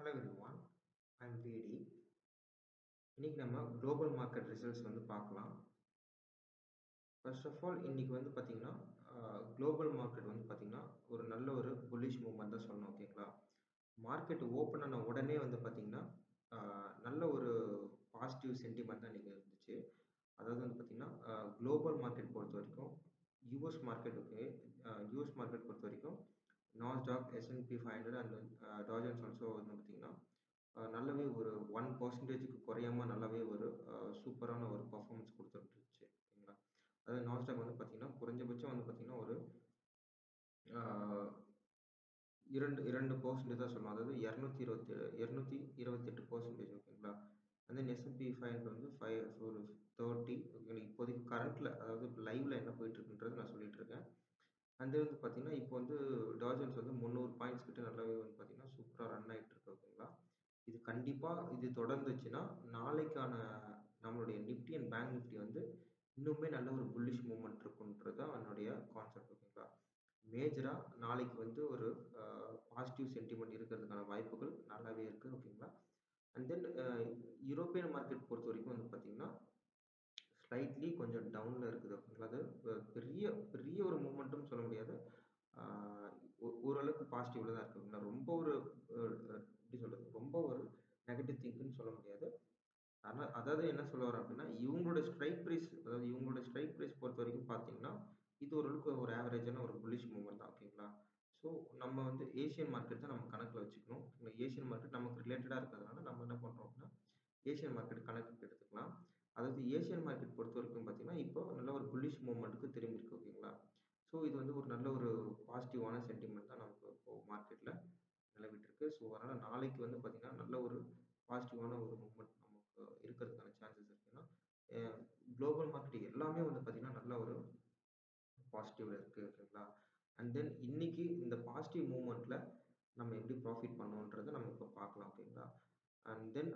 hello everyone I'm வேடி இன்னைக்கு நம்ம global market results வந்து பார்க்கலாம் ஃபர்ஸ்ட் ஆஃப் ஆல் இன்னைக்கு வந்து பார்த்தீங்கன்னா குளோபல் மார்க்கெட் வந்து பார்த்தீங்கன்னா ஒரு நல்ல ஒரு புல்லிஷ் மூவ்மெண்ட் தான் சொல்லணும் ஓகேங்களா மார்க்கெட் ஓப்பன் ஆன உடனே வந்து பார்த்தீங்கன்னா ஆஹ், நல்ல ஒரு பாசிட்டிவ் சென்டிமெண்ட் தான் இன்னைக்கு இருந்துச்சு அதாவது வந்து பார்த்தீங்கன்னா குளோபல் மார்க்கெட் பொறுத்த வரைக்கும் US market okay US market பொறுத்த வரைக்கும் Nasdaq S and P five hundred and Dow Jones also வந்து பார்த்தீங்கன்னா அஹ் நல்லாவே ஒரு ஒன் பர்சன்டேஜுக்கு குறையாம நல்லாவே ஒரு சூப்பரான ஒரு பர்ஃபார்மன்ஸ் கொடுத்துருந்துச்சு ஓகேங்களா அதாவது நாஸ்டாக் வந்து பார்த்தீங்கன்னா குறைஞ்சபட்சம் வந்து பார்த்தீங்கன்னா ஒரு அஹ், இரண்டு இரண்டு பர்சன்டேஜ் தான் சொல்லணும் அதாவது இரநூத்தி இருபத்தி இரநூத்தி இருபத்தெட்டு பர்சன்டேஜ் ஓகேங்களா அந்த எஸ்என்பி ஃபைவ் ஹண்ட்ரட் வந்து ஃபைவ் ஒரு தேர்ட்டி ஓகே இப்போதைக்கு கரண்ட்டில் அதாவது லைவ்ல என்ன போயிட்டு இருக்குன்றது நான் சொல்லிட்டு இருக்கேன் அண்ட் வந்து பார்த்தீங்கன்னா இப்போ வந்து டாஜன்ஸ் வந்து முந்நூறு பாயிண்ட்ஸ் கிட்ட நல்லாவே வந்து பார்த்தீங்கன்னா சூப்பராக ரன் ஆகிட்டு இருக்கு ஓகேங்களா இது கண்டிப்பாக இது தொடர்ந்துச்சுன்னா நாளைக்கான நம்மளுடைய நிஃப்டி அண்ட் பேங்க் நிஃப்டி வந்து இன்னுமே நல்ல ஒரு புல்லிஷ் மூவ்மெண்ட் இருக்குன்றது தான் என்னுடைய கான்செப்ட் ஓகேங்களா மேஜராக நாளைக்கு வந்து ஒரு பாசிட்டிவ் சென்டிமெண்ட் இருக்கிறதுக்கான வாய்ப்புகள் நல்லாவே இருக்குது ஓகேங்களா அண்ட் தென் யூரோப்பியன் மார்க்கெட் பொறுத்த வரைக்கும் வந்து பார்த்தீங்கன்னா ஸ்லைட்லி கொஞ்சம் டவுனில் இருக்குது ஓகேங்களா அது அஹ், பெரிய பெரிய ஒரு மூமெண்ட்டும் சொல்ல முடியாது ஆஹ் ஓ- ஓரளவுக்கு பாசிட்டிவ்ல தான் இருக்குங்களா ரொம்ப ஒரு அஹ், அஹ், எப்படி சொல்றது ரொம்ப ஒரு நெகட்டிவ் திங்க்னு சொல்ல முடியாது ஆனால் அதாவது என்ன சொல்ல வரேன் அப்படின்னா இவங்களோட ஸ்ட்ரைக் ப்ரைஸ் அதாவது இவங்களோட ஸ்ட்ரைக் ப்ரைஸ் பொறுத்த வரைக்கும் பார்த்தீங்கன்னா இது ஓரளவுக்கு ஒரு ஆவரேஜான ஒரு புல்லிஷ் மூவ்மெண்ட் தான் ஓகேங்களா ஸோ நம்ம வந்து ஏஷியன் மார்க்கெட் தான் நம்ம கணக்கில் வச்சுக்கணும் இந்த ஏஷியன் மார்க்கெட் நமக்கு ரிலேட்டடாக இருக்கிறதுனால நம்ம என்ன பண்ணுறோம் அப்படின்னா ஏஷியன் மார்க்கெட் கணக்குக்கு எடுத்துக்கலாம் அதாவது ஏஷியன் மார்க்கெட் பொறுத்த வரைக்கும் பார்த்தீங்கன்னா இப்போ நல்ல ஒரு புல்லிஷ் மூவ்மெண்ட்டுக்கு திரும்பி இருக்கு ஓகேங்களா ஸோ இது வந்து ஒரு நல்ல ஒரு பாசிட்டிவான சென்டிமெண்ட் தான் நமக்கு இப்போ மார்க்கெட்டில் நிலவிட்டு இருக்கு ஸோ அதனால் நாளைக்கு வந்து பார்த்தீங்கன்னா நல்ல ஒரு பாசிட்டிவான ஒரு மூவ்மெண்ட் நமக்கு இருக்கிறதுக்கான சான்சஸ் இருக்குன்னா குளோபல் மார்க்கெட் எல்லாமே வந்து பார்த்தீங்கன்னா நல்ல ஒரு பாசிட்டிவ்ல இருக்கு ஓகேங்களா அண்ட் தென் இன்னைக்கு இந்த பாசிட்டிவ் மூவ்மெண்ட்ல நம்ம எப்படி ப்ராஃபிட் பண்ணோன்றதை நம்ம இப்போ பார்க்கலாம் ஓகேங்களா அண்ட் தென்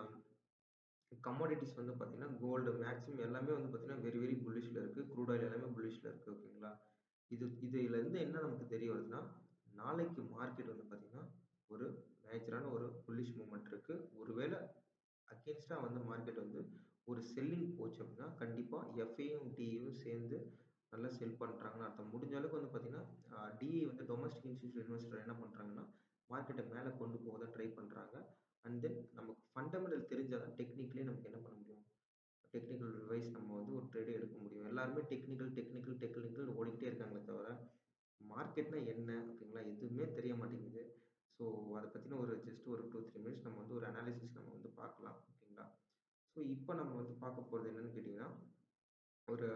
கமாடிட்டிஸ் வந்து பார்த்தீங்கன்னா கோல்டு மேக்ஸிமம் எல்லாமே வந்து பார்த்தீங்கன்னா வெரி வெரி புல்லிஷில் இருக்குது க்ரூட் ஆயில் எல்லாமே புல்லிஷில் இருக்குது ஓகேங்களா இது இதுலேருந்து என்ன நமக்கு தெரிய வருதுன்னா நாளைக்கு மார்க்கெட் வந்து பார்த்தீங்கன்னா ஒரு மேஜரான ஒரு புல்லிஷ் மூமெண்ட் இருக்குது ஒருவேளை அகேன்ஸ்டாக வந்து மார்க்கெட் வந்து ஒரு செல்லிங் போச்சு அப்படின்னா கண்டிப்பாக எஃப்ஐயும் டியும் சேர்ந்து நல்லா செல் பண்ணுறாங்கன்னு அர்த்தம் முடிஞ்ச அளவுக்கு வந்து பார்த்தீங்கன்னா டிஐ வந்து டொமஸ்டிக் இன்ஸ்டியூஷன் இன்வெஸ்டர் என்ன பண்ணுறாங்கன்னா மார்க்கெட்டை மேலே கொண்டு போக தான் ட்ரை பண்ணுறாங்க அண்ட் தென் நமக்கு ஃபண்டமெண்டல் தெரிஞ்சால் தான் டெக்னிக்கலி நமக்கு என்ன பண்ண முடியும் டெக்னிக்கல் ரிவைஸ் நம்ம வந்து ஒரு ட்ரேடே எடுக்க முடியும் எல்லாருமே டெக்னிக்கல் டெக்னிக்கல் டெக்னிக்கல் ஓடிக்கிட்டே இருக்காங்களே தவிர மார்க்கெட்னா என்ன ஓகேங்களா எதுவுமே தெரிய மாட்டேங்குது ஸோ அதை பற்றின ஒரு ஜஸ்ட் ஒரு டூ த்ரீ மினிட்ஸ் நம்ம வந்து ஒரு அனாலிசிஸ் நம்ம வந்து பார்க்கலாம் ஓகேங்களா ஸோ இப்போ நம்ம வந்து பார்க்க போகிறது என்னன்னு கேட்டிங்கன்னா ஒரு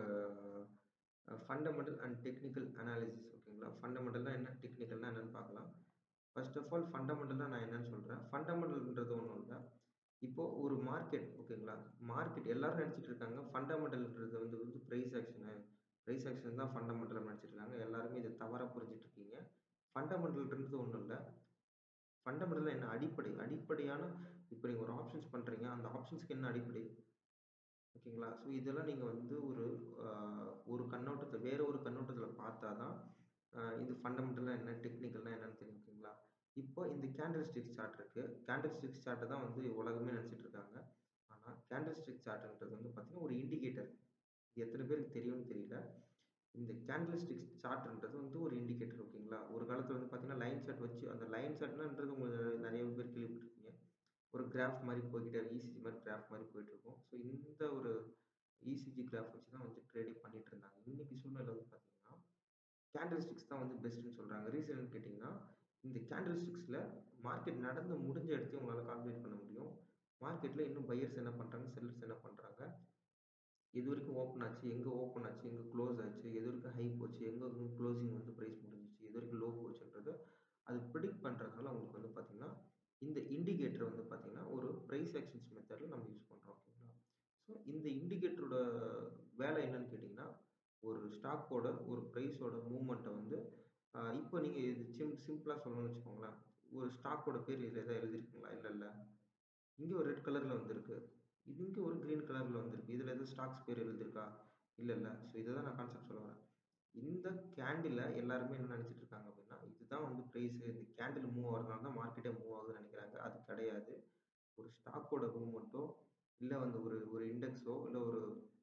ஃபண்டமெண்டல் அண்ட் டெக்னிக்கல் அனாலிசிஸ் ஓகேங்களா ஃபண்டமெண்டல்னா என்ன டெக்னிக்கல்னா என்னன்னு பார்க்கலாம் ஃபர்ஸ்ட் ஆஃப் ஆல் ஃபண்டமெண்டலாக நான் என்னன்னு சொல்கிறேன் ஃபண்டமெண்டல்ன்றது ஒன்றும் இல்லை இப்போ ஒரு மார்க்கெட் ஓகேங்களா மார்க்கெட் எல்லாரும் நினச்சிட்டு இருக்காங்க ஃபண்டமெண்டல்ன்றது வந்து வந்து ப்ரைஸ் ஆக்ஷனு ப்ரைஸ் ஆக்ஷன் தான் ஃபண்டமெண்டல் நினச்சிட்டு இருக்காங்க எல்லாருமே இதை தவறாக புரிஞ்சிட்டு இருக்கீங்க ஃபண்டமெண்டல்ன்றது ஒன்றும் இல்லை ஃபண்டமெண்டல் என்ன அடிப்படை அடிப்படையான இப்போ நீங்கள் ஒரு ஆப்ஷன்ஸ் பண்ணுறீங்க அந்த ஆப்ஷன்ஸ்க்கு என்ன அடிப்படை ஓகேங்களா ஸோ இதெல்லாம் நீங்கள் வந்து ஒரு ஆஹ், ஒரு கண்ணோட்டத்தை வேற ஒரு கண்ணோட்டத்தில் பார்த்தா தான் ஆஹ், இது ஃபண்டமெண்டலாக என்ன டெக்னிக்கல்னா என்னன்னு தெரியும் ஓகேங்களா இப்போ இந்த கேண்டில் ஸ்டிக் சார்ட் இருக்கு கேண்டில் ஸ்டிக் சார்ட்டை தான் வந்து உலகமே நினச்சிட்டு இருக்காங்க ஆனால் கேண்டில் ஸ்டிக் சார்ட்ன்றது வந்து பார்த்தீங்கன்னா ஒரு இண்டிகேட்டர் இது எத்தனை பேருக்கு தெரியும்னு தெரியல இந்த கேண்டில் ஸ்டிக் சார்ட்ன்றது வந்து ஒரு இண்டிகேட்டர் ஓகேங்களா ஒரு காலத்தில் வந்து பார்த்தீங்கன்னா லைன் சார்ட் வச்சு அந்த லைன் சார்ட்னான்றது உங்களுக்கு நிறைய பேர் கேள்விப்பட்டிருக்கீங்க ஒரு கிராஃப் மாதிரி போய்கிட்டே இசிஜி மாதிரி கிராஃப் மாதிரி போயிட்டு இருக்கும் ஸோ இந்த ஒரு இசிஜி கிராஃப் வச்சு தான் வந்து ட்ரேடிங் பண்ணிட்டு இருந்தாங்க இன்னைக்கு சூழ்நிலை வந்து பார்த்தீங்கன்னா கேண்டில் ஸ்டிக்ஸ் தான் வந்து பெஸ்ட்னு சொல்கிறாங்க ரீசன் கேட்டிங்கன்னா இந்த கேண்டில் ஸ்டிக்ஸில் மார்க்கெட் நடந்து முடிஞ்ச இடத்தையும் உங்களால் கால்குலேட் பண்ண முடியும் மார்க்கெட்டில் இன்னும் பையர்ஸ் என்ன பண்ணுறாங்க செல்லர்ஸ் என்ன பண்ணுறாங்க எது வரைக்கும் ஓப்பன் ஆச்சு எங்கே ஓப்பன் ஆச்சு எங்கே க்ளோஸ் ஆச்சு எது வரைக்கும் ஹை போச்சு எங்கே க்ளோசிங் வந்து ப்ரைஸ் முடிஞ்சிச்சு எது வரைக்கும் லோ போச்சுன்றது அது ப்ரிடிக்ட் பண்ணுறதுனால உங்களுக்கு வந்து பார்த்தீங்கன்னா இந்த இண்டிகேட்டர் வந்து பார்த்தீங்கன்னா ஒரு ப்ரைஸ் ஆக்ஷன்ஸ் மெத்தடில் நம்ம யூஸ் பண்ணுறோம் ஓகேங்களா ஸோ இந்த இண்டிகேட்டரோட வேலை என்னன்னு கேட்டிங்கன்னா ஒரு ஸ்டாக்கோட ஒரு ப்ரைஸோட மூவ்மெண்ட்டை வந்து ஆஹ் இப்போ நீங்கள் இது சிம் சிம்பிளாக சொல்லணும்னு வச்சுக்கோங்களேன் ஒரு ஸ்டாக்கோட பேர் இதில் எதாவது எழுதிருக்குங்களா இல்லை இல்லை இங்கே ஒரு ரெட் கலரில் வந்திருக்கு இது இங்கே ஒரு க்ரீன் கலரில் வந்திருக்கு இதில் எதுவும் ஸ்டாக்ஸ் பேர் எழுதிருக்கா இல்லை இல்லை ஸோ இதை தான் நான் கான்செப்ட் சொல்ல வரேன் இந்த கேண்டில் எல்லாருமே என்ன நினச்சிட்டு இருக்காங்க அப்படின்னா இதுதான் வந்து ப்ரைஸு இந்த கேண்டில் மூவ் ஆகுறதுனால தான் மார்க்கெட்டே மூவ் ஆகுதுன்னு நினைக்கிறாங்க அது கிடையாது ஒரு ஸ்டாக்கோட மூவ்மெண்ட்டோ இல்லை வந்து ஒரு ஒரு இண்டெக்ஸோ இல்லை ஒரு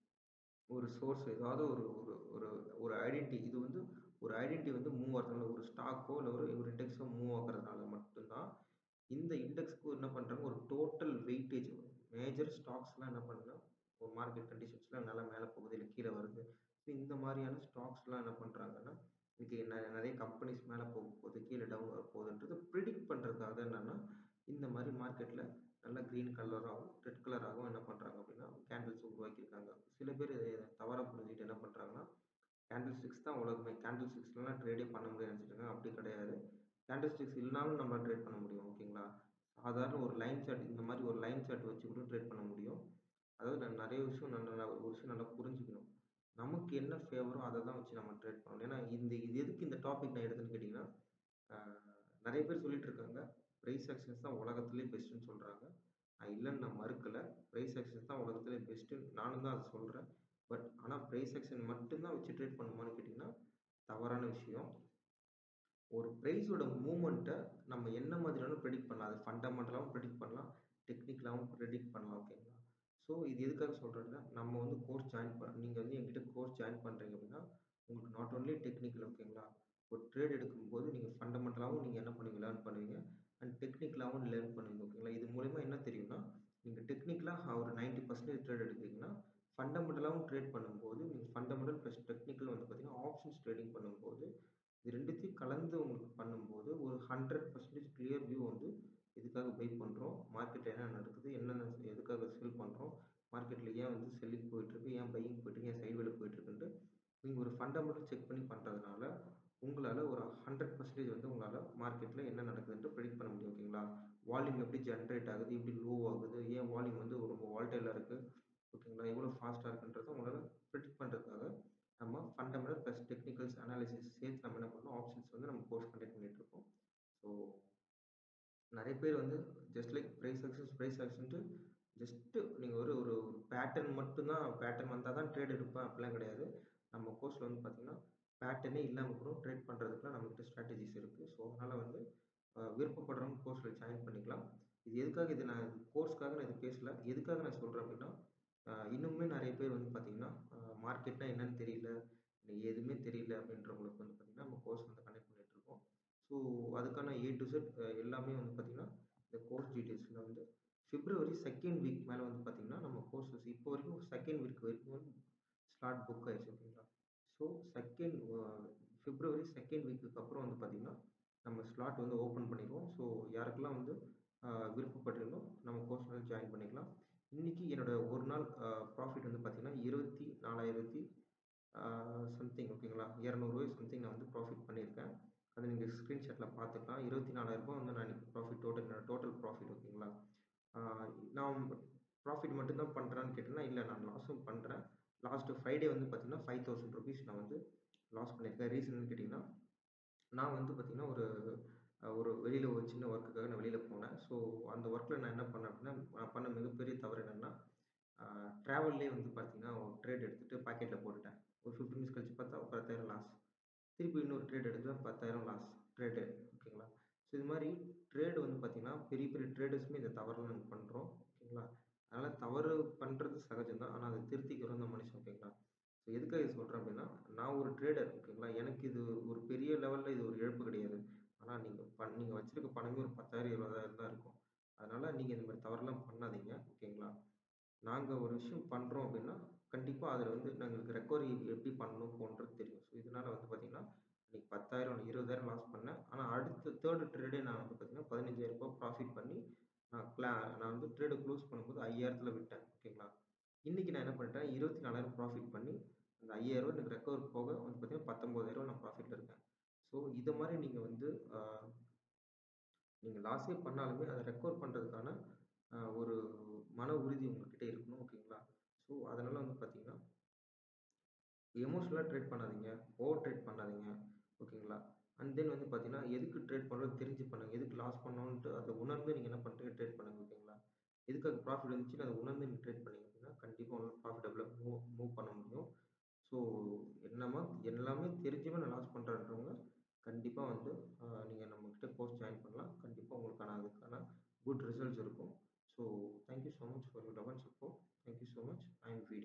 ஒரு சோர்ஸ் ஏதாவது ஒரு ஒரு ஒரு ஒரு ஐடென்டி இது வந்து ஒரு ஐடென்டி வந்து மூவ் ஆகிறதுனால ஒரு ஸ்டாக்கோ இல்லை ஒரு ஒரு இண்டெக்ஸோ மூவ் ஆகிறதுனால மட்டும்தான் இந்த இண்டெக்ஸ்க்கு என்ன பண்ணுறாங்க ஒரு டோட்டல் வெயிட்டேஜ் மேஜர் ஸ்டாக்ஸ்லாம் என்ன பண்ணுன்னா ஒரு மார்க்கெட் கண்டிஷன்ஸ்லாம் நல்லா மேலே போகுது இல்லை கீழே வருது ஸோ இந்த மாதிரியான ஸ்டாக்ஸ்லாம் என்ன பண்ணுறாங்கன்னா இன்னைக்கு நெ- நிறைய கம்பெனிஸ் மேலே போக போகுது கீழே டவுன் வர போகுதுன்றது ப்ரிடிக்ட் பண்ணுறதுக்காக என்னன்னா இந்த மாதிரி மார்க்கெட்டில் நல்லா க்ரீன் கலராகவும் ரெட் கலராகவும் என்ன பண்ணுறாங்க அப்படின்னா கேண்டில்ஸ் உருவாக்கியிருக்காங்க சில பேர் இதை தவறாக புரிஞ்சுக்கிட்டு என்ன பண்ணுறாங்கன்னா கேண்டில் ஸ்டிக்ஸ் தான் உலகமே கேண்டில் ஸ்டிக்ஸ்லாம் ட்ரேடே பண்ண முடியாது நினச்சிட்டு அப்படி கிடையாது கேண்டில் ஸ்டிக்ஸ் இல்லாமல் நம்ம ட்ரேட் பண்ண முடியும் ஓகேங்களா சாதாரண ஒரு லைன் சார்ட் இந்த மாதிரி ஒரு லைன் சார்ட் வச்சு கூட ட்ரேட் பண்ண முடியும் அதாவது நான் நிறைய விஷயம் நான் நல்லா ஒரு விஷயம் நல்லா புரிஞ்சுக்கணும் நமக்கு என்ன ஃபேவரோ அதை தான் வச்சு நம்ம ட்ரேட் பண்ணணும் ஏன்னா இந்த இது எதுக்கு இந்த டாபிக் நான் எடுத்தேன்னு கேட்டிங்கன்னா ஆஹ் நிறைய பேர் சொல்லிட்டு இருக்காங்க ப்ரைஸ் ஆக்ஷன்ஸ் தான் உலகத்துலேயே பெஸ்ட்டுன்னு சொல்கிறாங்க நான் இல்லைன்னு நான் மறுக்கலை ப்ரைஸ் ஆக்ஷன்ஸ் தான் உலகத்துலேயே பெஸ்ட்டு நானும் தான் அதை சொல்கிறேன் பட் ஆனால் ப்ரைஸ் ஆக்ஷன் மட்டும்தான் வச்சு ட்ரேட் பண்ணுமான்னு கேட்டிங்கன்னா தவறான விஷயம் ஒரு ப்ரைஸோட மூமெண்ட்டை நம்ம என்ன மாதிரியான ப்ரெடிக்ட் பண்ணலாம் அது ஃபண்டமெண்டலாகவும் ப்ரெடிக்ட் பண்ணலாம் டெக்னிக்கலாகவும் ப்ரெடிக்ட் பண்ணலாம் ஓகேங்களா ஸோ இது எதுக்காக சொல்கிறேன்னா நம்ம வந்து கோர்ஸ் ஜாயின் பண்ண நீங்கள் வந்து என்கிட்ட கோர்ஸ் ஜாயின் பண்ணுறீங்க அப்படின்னா உங்களுக்கு நாட் only டெக்னிக்கல் ஓகேங்களா ஒரு ட்ரேட் எடுக்கும்போது நீங்கள் ஃபண்டமெண்டலாகவும் நீங்கள் என்ன பண்ணுவீங்க லேர்ன் பண்ணுவீங்க அண்ட் டெக்னிக்கலாகவும் லேர்ன் பண்ணுவீங்க ஓகேங்களா இது மூலயமா என்ன தெரியும்னா நீங்கள் டெக்னிக்கலாக ஒரு நைன்ட்டி பர்சன்டேஜ் ட்ரேட் எடுக்கிறீங்கன்னா ஃபண்டமெண்டலாகவும் ட்ரேட் பண்ணும்போது நீங்கள் ஃபண்டமெண்டல் ப்ளஸ் டெக்னிக்கல் வந்து பார்த்தீங்கன்னா ஆப்ஷன்ஸ் ட்ரேடிங் பண்ணும்போது இது ரெண்டுத்தையும் கலந்து உங்களுக்கு பண்ணும்போது ஒரு ஹண்ட்ரட் பர்சன்டேஜ் கிளியர் வியூ வந்து எதுக்காக பை பண்ணுறோம் மார்க்கெட் என்ன நடக்குது என்னென்ன எதுக்காக செல் பண்ணுறோம் மார்க்கெட்டில் ஏன் வந்து செல்லிங் போயிட்டுருக்கு ஏன் பையிங் போயிட்டுருக்கு ஏன் சைடுவேல போயிட்டுருக்குன்ட்டு நீங்கள் ஒரு ஃபண்டமெண்டல் செக் பண்ணி பண்ணுறதுனால உங்களால் ஒரு ஹண்ட்ரட் பர்சன்டேஜ் வந்து உங்களால் மார்க்கெட்டில் என்ன நடக்குதுன்ட்டு ப்ரெடிக்ட் பண்ண முடியும் ஓகேங்களா வால்யூம் எப்படி ஜென்ரேட் ஆகுது எப்படி லோ ஆகுது ஏன் வால்யூம் வந்து ரொம்ப வால்டைலாக இருக்குது ஓகேங்களா எவ்வளோ ஃபாஸ்ட்டாக இருக்குன்றதை உங்களால் ப்ரெடிக்ட் பண்ணுறதுக்காக நம்ம ஃபண்டமெண்டல் ப்ளஸ் டெக்னிக்கல்ஸ் அனாலிசிஸ் சேர்த்து நம்ம என்ன பண்ணோம் ஆப்ஷன்ஸ் வந்து நம்ம கோர்ஸ் கண்டக்ட் பண்ணிட்டு இருக்கோம் ஸோ நிறைய பேர் வந்து just like price actions price ஆக்ஷன்ட்டு ஜஸ்ட்டு நீங்கள் ஒரு ஒரு பேட்டர்ன் மட்டும்தான் பேட்டர்ன் வந்தால் தான் ட்ரேட் எடுப்பேன் அப்படிலாம் கிடையாது நம்ம கோர்ஸில் வந்து பார்த்தீங்கன்னா பேட்டர்னே இல்லாமல் கூட ட்ரேட் பண்ணுறதுக்குலாம் நம்மகிட்ட ஸ்ட்ராட்டஜிஸ் இருக்குது ஸோ அதனால் வந்து அஹ், விருப்பப்படுறவங்க கோர்ஸில் ஜாயின் பண்ணிக்கலாம் இது எதுக்காக இது நான் கோர்ஸ்க்காக நான் இது பேசல எதுக்காக நான் சொல்கிறேன் அப்படின்னா அஹ், இன்னுமே நிறைய பேர் வந்து பார்த்தீங்கன்னா மார்க்கெட்னா என்னன்னு தெரியல எனக்கு எதுவுமே தெரியல அப்படின்றவங்களுக்கு வந்து பார்த்தீங்கன்னா நம்ம கோர்ஸ் வந்து கனெக்ட் பண்ணிட்டு இருக்கோம் ஸோ அதுக்கான ஏ டு செட் எல்லாமே வந்து பார்த்தீங்கன்னா இந்த கோர்ஸ் டீட்டெயில்ஸில் வந்து பிப்ரவரி செகண்ட் வீக் மேலே வந்து பார்த்தீங்கன்னா நம்ம கோர்சஸ் இப்போ வரைக்கும் செகண்ட் வீக் வரைக்கும் வந்து ஸ்லாட் புக் ஆயிடுச்சு ஓகேங்களா ஸோ செகண்ட் பிப்ரவரி செகண்ட் வீக்குக்கு அப்புறம் வந்து பார்த்தீங்கன்னா நம்ம ஸ்லாட் வந்து ஓப்பன் பண்ணிடுவோம் ஸோ யாருக்கெல்லாம் வந்து ஆஹ் விருப்பப்பட்டிருந்தோ நம்ம கோர்ஸ் வந்து ஜாயின் பண்ணிக்கலாம் இன்னைக்கு என்னோட ஒரு நாள் ப்ராஃபிட் வந்து பார்த்தீங்கன்னா இருபத்தி நாலாயிரத்தி சம்திங் ஓகேங்களா இரநூறுவாய் சம்திங் நான் வந்து ப்ராஃபிட் பண்ணியிருக்கேன் அதை நீங்கள் ஸ்க்ரீன்ஷாட்டில் பார்த்துக்கலாம் இருபத்தி நாலாயிரரூபா வந்து நான் இன்னைக்கு ப்ராஃபிட் டோட்டல் என்னோட டோட்டல் ப்ராஃபிட் ஓகேங்களா ஆஹ் நான் ப்ராஃபிட் மட்டும்தான் பண்ணுறேன்னு கேட்டிங்கன்னா இல்லை நான் லாஸும் பண்ணுறேன் லாஸ்ட்டு ஃப்ரைடே வந்து பார்த்தீங்கன்னா ஃபைவ் தௌசண்ட் ருபீஸ் நான் வந்து லாஸ் பண்ணியிருக்கேன் ரீசன் கேட்டிங்கன்னா நான் வந்து பார்த்தீங்கன்னா ஒரு அஹ், ஒரு வெளியில் ஒரு சின்ன ஒர்க்குக்காக நான் வெளியில் போனேன் ஸோ அந்த ஒர்க்கில் நான் என்ன பண்ணேன் அப்படின்னா நான் பண்ண மிகப்பெரிய தவறு என்னென்னா ட்ராவல்லே வந்து பார்த்தீங்கன்னா ஒரு ட்ரேட் எடுத்துகிட்டு பாக்கெட்டில் போட்டுட்டேன் ஒரு ஃபிஃப்டின் மினிட்ஸ் கழிச்சு பார்த்தா ஒரு பத்தாயிரம் லாஸ் திருப்பி இன்னொரு ட்ரேட் எடுத்தால் பத்தாயிரம் லாஸ் ட்ரேடு ஓகேங்களா ஸோ இது மாதிரி ட்ரேடு வந்து பார்த்தீங்கன்னா பெரிய பெரிய ட்ரேடர்ஸுமே இந்த தவறுலாம் நாங்கள் பண்ணுறோம் ஓகேங்களா அதனால் தவறு பண்ணுறது சகஜம் தான் ஆனால் அதை திருத்திக்கிறோம் தான் மனுஷன் ஓகேங்களா ஸோ எதுக்காக இது சொல்கிறேன் அப்படின்னா நான் ஒரு ட்ரேடர் ஓகேங்களா எனக்கு இது ஒரு பெரிய லெவலில் இது ஒரு இழப்பு கிடையாது ஆனால் நீங்கள் பண் நீங்கள் வச்சிருக்க பணமே ஒரு பத்தாயிரம் இருபதாயிரம் தான் இருக்கும் அதனால் நீங்கள் இந்த மாதிரி தவறுலாம் பண்ணாதீங்க ஓகேங்களா நாங்கள் ஒரு விஷயம் பண்ணுறோம் அப்படின்னா கண்டிப்பாக அதில் வந்து நாங்களுக்கு ரெக்கவரி எப்படி பண்ணணும் போன்றது தெரியும் ஸோ இதனால் வந்து பார்த்தீங்கன்னா இன்னைக்கு பத்தாயிரம் இருபதாயிரம் லாஸ் பண்ணேன் ஆனால் அடுத்த தேர்டு ட்ரேடே நான் வந்து பார்த்தீங்கன்னா பதினஞ்சாயிரம் ரூபாய் ப்ராஃபிட் பண்ணி நான் கிளா நான் வந்து ட்ரேடை க்ளோஸ் பண்ணும்போது ஐயாயிரத்தில் விட்டேன் ஓகேங்களா இன்றைக்கி நான் என்ன பண்ணிட்டேன் இருபத்தி நாலாயிரம் ப்ராஃபிட் பண்ணி அந்த ஐயாயிரம் ரூபாய் எனக்கு ரெக்கவர் போக வந்து பார்த்தீங்கன்னா பத்தொம்போதாயிரம் நான் ப்ராஃபிட்டில் இருக்கேன் ஸோ இதை மாதிரி நீங்கள் வந்து நீங்கள் லாஸே பண்ணாலுமே அதை ரெக்கவர் பண்ணுறதுக்கான ஒரு மன உறுதி உங்ககிட்ட இருக்கணும் ஓகேங்களா ஸோ அதனால் வந்து பார்த்தீங்கன்னா எமோஷ்னலாக ட்ரேட் பண்ணாதீங்க ஓவர் ட்ரேட் பண்ணாதீங்க ஓகேங்களா அண்ட் தென் வந்து பார்த்தீங்கன்னா எதுக்கு ட்ரேட் பண்ணுறது தெரிஞ்சு பண்ணுங்கள் எதுக்கு லாஸ் பண்ணணுன்ட்டு அதை உணர்ந்து நீங்கள் என்ன பண்ணுறீங்க ட்ரேட் பண்ணுங்க ஓகேங்களா எதுக்காக ப்ராஃபிட் வந்துச்சுன்னு அதை உணர்ந்து நீங்கள் ட்ரேட் பண்ணீங்க அப்படின்னா கண்டிப்பாக உங்களால் ப்ராஃபிட்டபிளாக மூவ் மூவ் பண்ண முடியும் ஸோ என்னமா எல்லாமே தெரிஞ்சுமே நான் லாஸ் பண்ணுறேன்றவங்க கண்டிப்பாக வந்து நீங்கள் நம்ம குட் ரிசல்ட்ஸ் இருக்கும் so thank you so much for your love and support thank you so much I am விடி